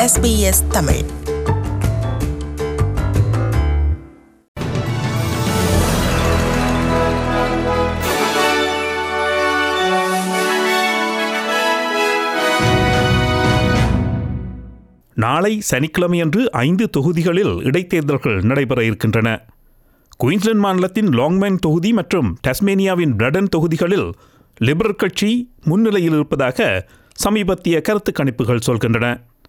SBS Tamil நாளை சனிக்கிழமையன்று ஐந்து தொகுதிகளில் இடைத்தேர்தல்கள் நடைபெற இருக்கின்றன குயின்ஸ்லாந்து மாநிலத்தின் லாங்மேன் தொகுதி மற்றும் டஸ்மேனியாவின் பிரடன் தொகுதிகளில் லிபரல் கட்சி முன்னிலையில் இருப்பதாக சமீபத்திய கருத்து கணிப்புகள் சொல்கின்றன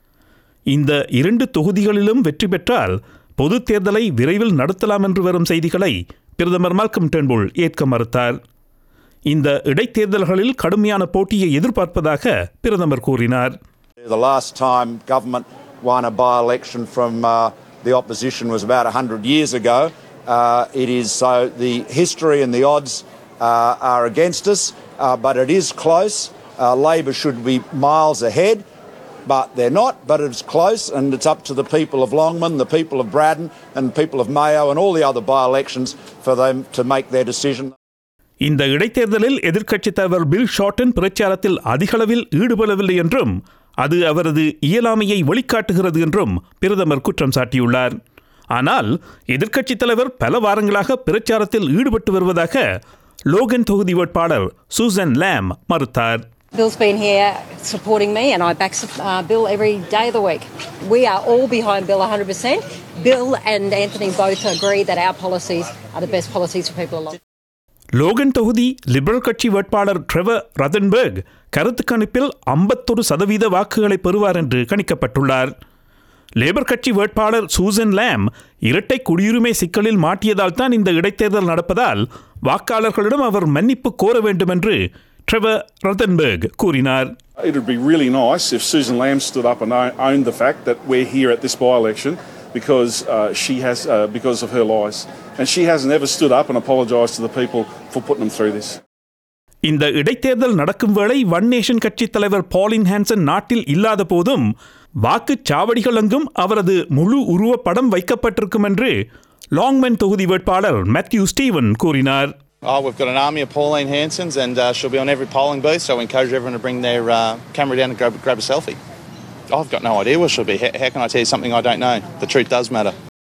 இந்த இரண்டு தொகுதிகளிலும் வெற்றி பெற்றால் பொதுத் தேர்தலை விரைவில் நடத்தலாம் என்று வரும் செய்திகளை பிரதமர் மால்கம் டென்புல் ஏற்க மறுத்தார் இந்த இடைத்தேர்தல்களில் கடுமையான போட்டியை எதிர்பார்ப்பதாக பிரதமர் கூறினார் The last time government won a by election from uh, the opposition was about 100 years ago. Uh, it is so the history and the odds uh, are against us, uh, but it is close. Uh, Labor should be miles ahead, but they're not. But it's close, and it's up to the people of Longman, the people of Braddon, and people of Mayo, and all the other by elections for them to make their decision. இந்த இடைத்தேர்தலில் எதிர்க்கட்சித் தலைவர் bill shorten பிரச்சாரத்தில் அதிகளவில் ஈடுபடவில்லை என்றும் அது அவரது இயலாமையை வெளிக்காட்டுகிறது என்றும் பிரதமர் குற்றம் சாட்டியுள்ளார் ஆனால் எதிர்க்கட்சித் தலைவர் பல வாரங்களாக பிரச்சாரத்தில் ஈடுபட்டு வருவதாக லோகன் தொகுதி வேட்பாளர் சூசன் லேம் மறுத்தார் Bill's been here supporting me, and I back uh, Bill every day of the week. We are all behind Bill 100%. Bill and Anthony both agree that our policies are the best policies for people along. Logan தொகுதி liberal கட்சி வேட்பாளர் Trevor ரதன்பர்க் கருத்து கணிப்பில் ஐம்பத்தொரு சதவீத வாக்குகளை பெறுவார் என்று கணிக்கப்பட்டுள்ளார் labour கட்சி வேட்பாளர் சூசன் லேம் இரட்டை குடியுரிமை சிக்கலில் மாட்டியதால் தான் இந்த இடைத்தேர்தல் நடப்பதால் வாக்காளர்களிடம் அவர் மன்னிப்பு கோர வேண்டும் என்று ட்ரெவர் ரதன்பர்க் கூறினார் It would be really nice if Susan Lamb stood up and own- owned the fact that we're here at this by-election because uh, she has uh, because of her lies, and she hasn't ever stood up and apologised to the people for putting them through this. இந்த இடைத்தேர்தல் நடக்கும் வேளை one nation கட்சித் தலைவர் பாலின் Hanson நாட்டில் இல்லாத போதும் வாக்குச் சாவடிகள் எங்கும் அவரது முழு உருவப்படம் வைக்கப்பட்டிருக்கும் என்று லாங்மென் தொகுதி வேட்பாளர் மேத்யூ ஸ்டீவன் கூறினார் Oh, we've got an army of Pauline Hansons, and uh, she'll be on every polling booth. So I encourage everyone to bring their uh, camera down and grab, grab a selfie. I've got no idea where she'll be. How, how can I tell you something I don't know? The truth does matter.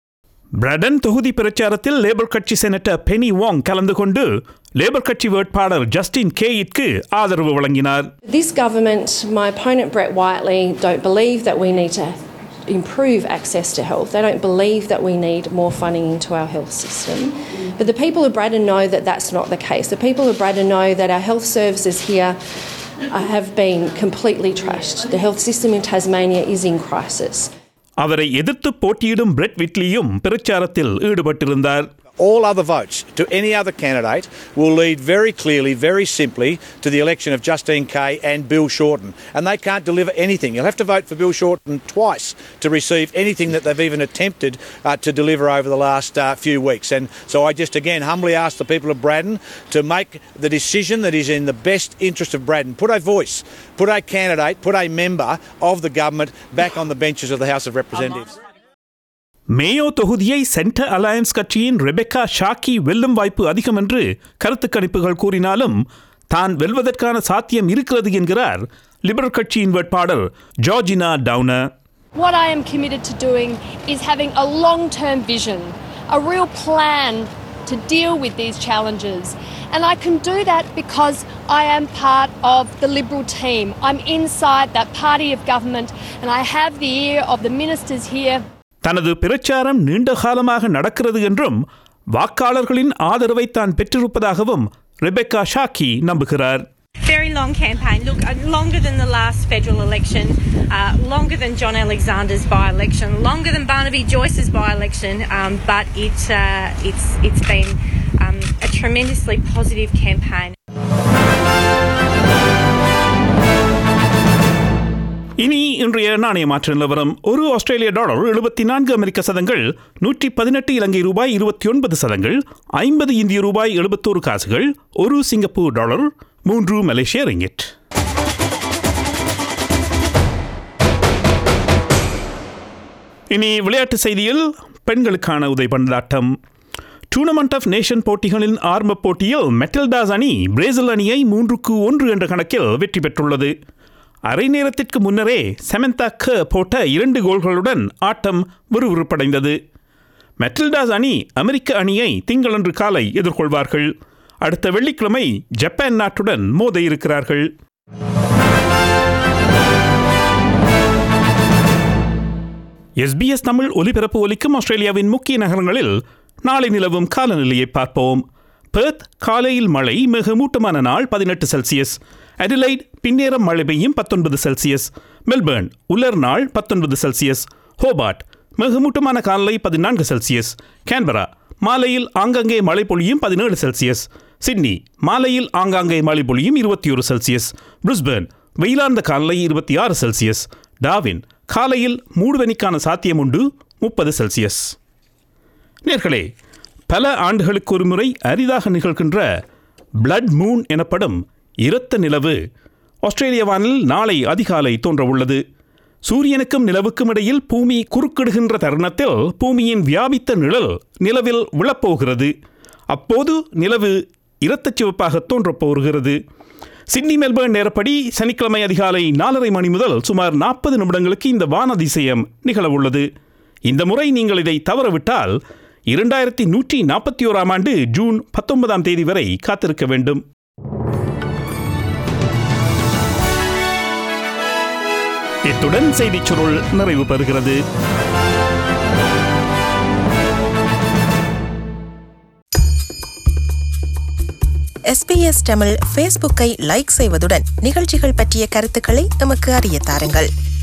Braddon தொகுதி பிரச்சாரத்தில் labour கட்சி senator பெனி வாங் கலந்து கொண்டு labour கட்சி வேட்பாளர் Justin கேயிற்கு ஆதரவு வழங்கினார் This government, my opponent Brett Whiteley, don't believe that we need to improve access to health. They don't believe that we need more funding into our health system. But the people of Braddon know that that's not the case. The people of Braddon know that our health services here uh, have been completely trashed. The health system in Tasmania is in crisis. அவரை எதிர்த்து போட்டியிடும் Brett விட்லியும் பிரச்சாரத்தில் ஈடுபட்டிருந்தார் all other votes to any other candidate will lead very clearly, very simply to the election of Justine Kay and Bill Shorten. And they can't deliver anything. You'll have to vote for Bill Shorten twice to receive anything that they've even attempted uh, to deliver over the last uh, few weeks. And so I just again humbly ask the people of Braddon to make the decision that is in the best interest of Braddon. Put a voice, put a candidate, put a member of the government back on the benches of the House of Representatives. Mayo தொகுதியை Centre Alliance கட்சியின் Rebekha Sharkie வெல்லும் வாய்ப்பு அதிகம் என்று கருத்து கணிப்புகள் கூறினாலும் தான் வெல்வதற்கான சாத்தியம் இருக்கிறது என்கிறார் லிபரல் கட்சியின் வேட்பாளர் Georgina Downer What I am committed to doing is having a long term vision, a real plan to deal with these challenges. And I can do that because I am part of the Liberal team. I'm inside that party of government and I have the ear of the ministers here. தனது பிரச்சாரம் நீண்ட காலமாக நடக்கிறது என்றும் வாக்காளர்களின் ஆதரவை தான் பெற்றிருப்பதாகவும் ரெபெக்கா ஷாக்கி நம்புகிறார் Very long campaign. Look, uh, longer than the last federal election, uh, longer than John Alexander's by-election, longer than Barnaby Joyce's by-election, um, but it, uh, it's it's been um, a tremendously positive campaign. இனி இன்றைய நாணய மாற்ற நிலவரம் ஒரு ஆஸ்திரேலிய dollar எழுபத்தி நான்கு அமெரிக்க சதங்கள் நூற்றி பதினெட்டு இலங்கை ரூபாய் இருபத்தி ஒன்பது சதங்கள் ஐம்பது இந்திய ரூபாய் எழுபத்தோரு காசுகள் ஒரு சிங்கப்பூர் டாலர் மூன்று மலேசிய ரிங்கிட் இனி விளையாட்டு செய்தியில் பெண்களுக்கான உதைபந்தாட்டம் டூர்னமெண்ட் ஆஃப் நேஷன் போட்டிகளின் ஆரம்ப போட்டியில் மெட்டல்டாஸ் அணி பிரேசில் அணியை மூன்றுக்கு ஒன்று என்ற கணக்கில் வெற்றி பெற்றுள்ளது அரை நேரத்திற்கு முன்னரே செமந்தா க போட்ட இரண்டு கோல்களுடன் ஆட்டம் விறுவிறுப்படைந்தது மெட்டில்டாஸ் அணி அமெரிக்க அணியை திங்களன்று காலை எதிர்கொள்வார்கள் அடுத்த வெள்ளிக்கிழமை ஜப்பான் நாட்டுடன் மோத இருக்கிறார்கள் எஸ்பிஎஸ் தமிழ் ஒலிபரப்பு ஒலிக்கும் ஆஸ்திரேலியாவின் முக்கிய நகரங்களில் நாளை நிலவும் காலநிலையை பார்ப்போம் பெர்த் காலையில் மழை மிக மூட்டமான நாள் பதினெட்டு செல்சியஸ் அடிலைட் பின்னேரம் மழை பெய்யும் பத்தொன்பது செல்சியஸ் மெல்பர்ன் உலர் நாள் பத்தொன்பது செல்சியஸ் ஹோபார்ட் மிக மூட்டமான காலை பதினான்கு செல்சியஸ் கேன்பரா மாலையில் ஆங்காங்கே மழை பொழியும் பதினேழு செல்சியஸ் சிட்னி மாலையில் ஆங்காங்கே மழை பொழியும் இருபத்தி ஒரு செல்சியஸ் பிரிஸ்பர்ன் வெயிலார்ந்த காலை இருபத்தி ஆறு செல்சியஸ் டாவின் காலையில் மூடுவனிக்கான சாத்தியம் உண்டு முப்பது செல்சியஸ் நேர்களே பல ஆண்டுகளுக்கு ஒரு முறை அரிதாக நிகழ்கின்ற பிளட் மூன் எனப்படும் இரத்த நிலவு ஆஸ்திரேலிய வானில் நாளை அதிகாலை தோன்றவுள்ளது சூரியனுக்கும் நிலவுக்கும் இடையில் பூமி குறுக்கிடுகின்ற தருணத்தில் பூமியின் வியாபித்த நிழல் நிலவில் விழப்போகிறது அப்போது நிலவு இரத்தச் சிவப்பாக தோன்றப் போகிறது சிட்னி மெல்பர்ன் நேரப்படி சனிக்கிழமை அதிகாலை நாலரை மணி முதல் சுமார் நாற்பது நிமிடங்களுக்கு இந்த வான அதிசயம் நிகழவுள்ளது இந்த முறை நீங்கள் இதை தவறவிட்டால் இரண்டாயிரத்தி நூற்றி நாற்பத்தி ஓராம் ஆண்டு ஜூன் பத்தொன்பதாம் தேதி வரை காத்திருக்க வேண்டும் இத்துடன் செய்திச் சுருள் நிறைவு பெறுகிறது எஸ்பிஎஸ் தமிழ் ஃபேஸ்புக்கை லைக் செய்வதுடன் நிகழ்ச்சிகள் பற்றிய கருத்துக்களை எமக்கு அறிய தாருங்கள்